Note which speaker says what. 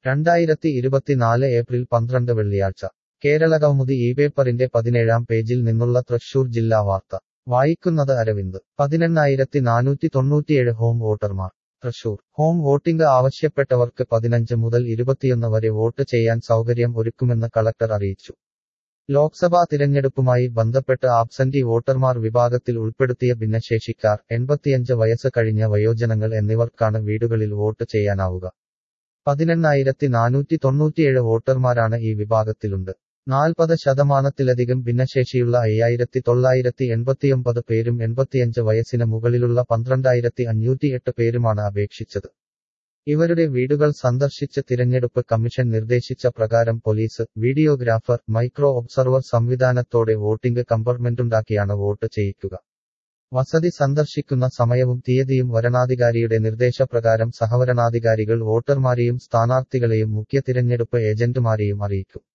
Speaker 1: രണ്ടായിരത്തി ഇരുപത്തിനാല് ഏപ്രിൽ പന്ത്രണ്ട് വെള്ളിയാഴ്ച കേരളകൗമുദി ഈ പേപ്പറിന്റെ പതിനേഴാം പേജിൽ നിന്നുള്ള തൃശൂർ ജില്ലാ വാർത്ത വായിക്കുന്നത് അരവിന്ദ് പതിനെണ്ണായിരത്തി നാനൂറ്റി തൊണ്ണൂറ്റിയേഴ് ഹോം വോട്ടർമാർ തൃശൂർ ഹോം വോട്ടിംഗ് ആവശ്യപ്പെട്ടവർക്ക് പതിനഞ്ച് മുതൽ ഇരുപത്തിയൊന്ന് വരെ വോട്ട് ചെയ്യാൻ സൗകര്യം ഒരുക്കുമെന്ന് കളക്ടർ അറിയിച്ചു ലോക്സഭാ തിരഞ്ഞെടുപ്പുമായി ബന്ധപ്പെട്ട് ആബ്സന്റി വോട്ടർമാർ വിഭാഗത്തിൽ ഉൾപ്പെടുത്തിയ ഭിന്നശേഷിക്കാർ എൺപത്തിയഞ്ച് വയസ്സ് കഴിഞ്ഞ വയോജനങ്ങൾ എന്നിവർക്കാണ് വീടുകളിൽ വോട്ട് ചെയ്യാനാവുക പതിനെണ്ണായിരത്തി നാനൂറ്റി തൊണ്ണൂറ്റിയേഴ് വോട്ടർമാരാണ് ഈ വിഭാഗത്തിലുണ്ട് നാൽപ്പത് ശതമാനത്തിലധികം ഭിന്നശേഷിയുള്ള അയ്യായിരത്തി തൊള്ളായിരത്തി എൺപത്തിയൊമ്പത് പേരും എൺപത്തിയഞ്ച് വയസ്സിന് മുകളിലുള്ള പന്ത്രണ്ടായിരത്തി അഞ്ഞൂറ്റിയെട്ട് പേരുമാണ് അപേക്ഷിച്ചത് ഇവരുടെ വീടുകൾ സന്ദർശിച്ച് തിരഞ്ഞെടുപ്പ് കമ്മീഷൻ നിർദ്ദേശിച്ച പ്രകാരം പോലീസ് വീഡിയോഗ്രാഫർ മൈക്രോ ഒബ്സർവർ സംവിധാനത്തോടെ വോട്ടിംഗ് കമ്പാർട്ട്മെന്റുണ്ടാക്കിയാണ് വോട്ട് ചെയ്യിക്കുക വസതി സന്ദർശിക്കുന്ന സമയവും തീയതിയും വരണാധികാരിയുടെ നിർദ്ദേശപ്രകാരം സഹവരണാധികാരികൾ വോട്ടർമാരെയും സ്ഥാനാർത്ഥികളെയും മുഖ്യ തിരഞ്ഞെടുപ്പ് ഏജന്റുമാരെയും അറിയിക്കും